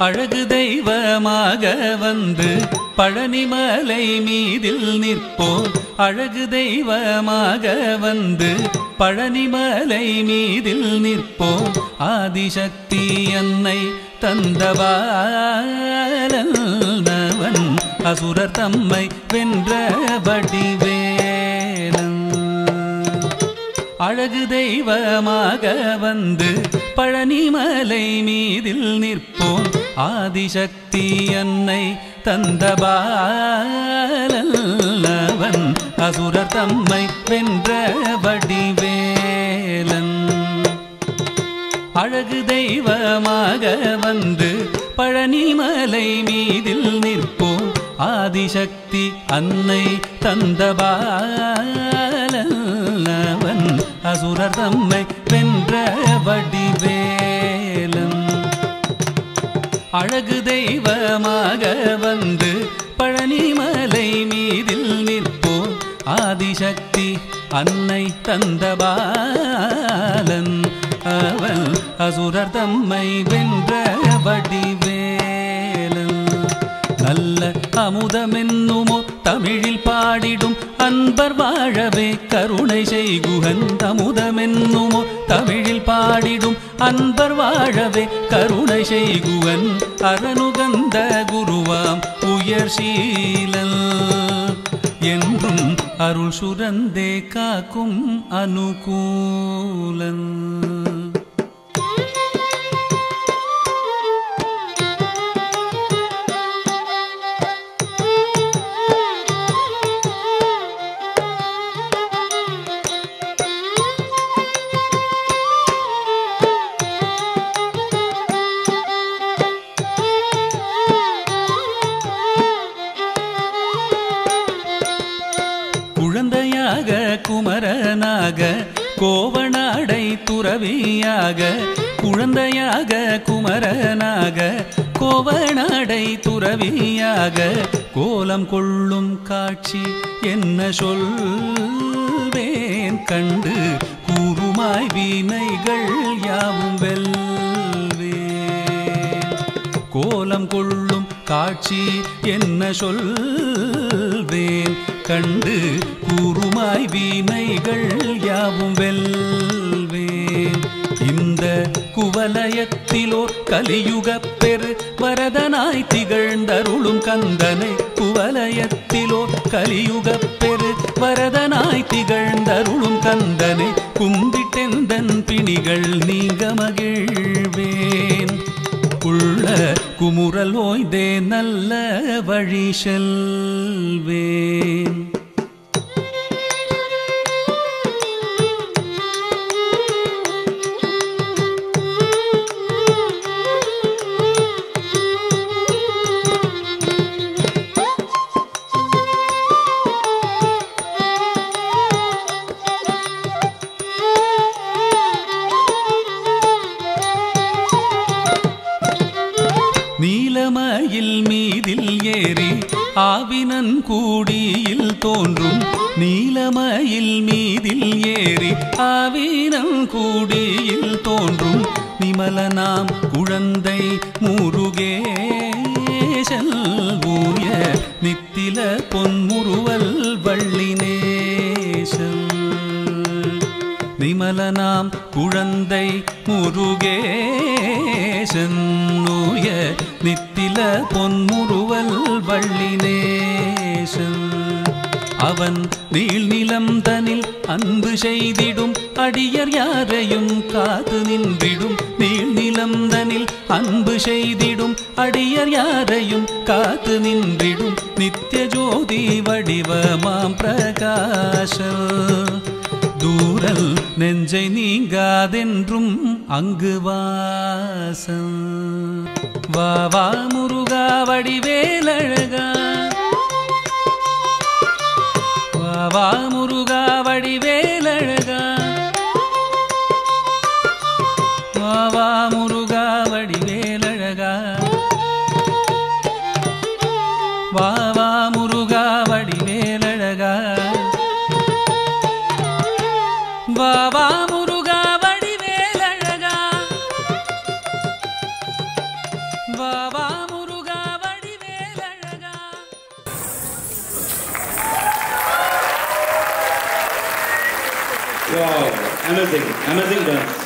அழகு தெய்வமாக வந்து பழனிமலை மீதில் நிற்போம் அழகு தெய்வமாக வந்து பழனிமலை மீதில் நிற்போம் ஆதிசக்தி என்னை தந்தவாலவன் அசுரர் தம்மை வென்ற வடிவேலன் அழகு தெய்வமாக வந்து பழனிமலை மீதில் நிற்போம் ஆதிசக்தி என்னை தந்தபாலவன் அசுரர் தம்மை வென்ற வடிவேலன் அழகு தெய்வமாக வந்து பழனிமலை மீதில் நிற்போம் ஆதிசக்தி அன்னை தந்தபாலவன் அசுரர் தம்மை வென்ற வடிவேலன் அழகு தெய்வமாக வந்து பழனிமலை மீதில் நிற்போம் ஆதிசக்தி அன்னை தந்தபாலன் அவன் அசுரர் தம்மை வென்ற வடிவேலன் நல்ல அமுதமென்னுமோ தமிழில் பாடிடும் அன்பர் வாழவே கருணை செய்குகன் அமுதமென்னுமோ தமிழில் பாடிடும் அன்பர் வாழவே கருணை செய்குவன் அரணுகந்த குருவாம் உயர் சீலல் என்றும் அருள் சுரந்தே காக்கும் அனுகூலன் குழந்தையாக குமரனாக கோவனாடை துறவியாக குழந்தையாக குமரனாக கோவனாடை துறவியாக கோலம் கொள்ளும் காட்சி என்ன சொல்வேன் கண்டு கூறுமாய் வீணைகள் யாவும் வெல்வேன் கோலம் கொள்ளும் காட்சி என்ன சொல்வேன் கண்டு கூறுமாய் வீணைகள் யாவும் வெல்வேன் இந்த குவலயத்திலோர் கலியுகப் பெரு வரதனாய் திகழ்ந்தருளும் கந்தனை குவலயத்திலோர் கலியுகப் பெரு வரதனாய் திகழ்ந்தருளும் கந்தனை கும்பிட்டெந்தன் பிணிகள் நீங்க மகிழ்வேன் உள்ள குமுறல் ஓய்ந்தே நல்ல வழி செல்வேன் நீலமயில் மீதில் ஏறி ஆவினன் கூடியில் தோன்றும் நீலமயில் மீதில் ஏறி ஆவினன் கூடியில் தோன்றும் நிமலனாம் குழந்தை முருகேசல் ஊய நித்தில பொன்முறுவல் வள்ளினேசன் நிமலனாம் குழந்தை முருகேசன் நூய நித்தில பொன்முறுவல் வள்ளினேசன் அவன் நீள்நிலம் தனில் அன்பு செய்திடும் அடியர் யாரையும் காத்து நின்றிடும் நீள்நிலம் தனில் அன்பு செய்திடும் அடியர் யாரையும் காத்து நின்றிடும் நித்திய ஜோதி வடிவமாம் பிரகாச தூரல் நெஞ்சை நீங்காதென்றும் அங்கு வாசம் வா வா முருகா வடிவேலழகா வா வா முருகா வடிவேலழகா வா வா முருகா வடிவேலழகா வா வா முருகா வடிவேலழகா வா வா முருகா வடிவேலழகா வா வா Wow, amazing, amazing dance.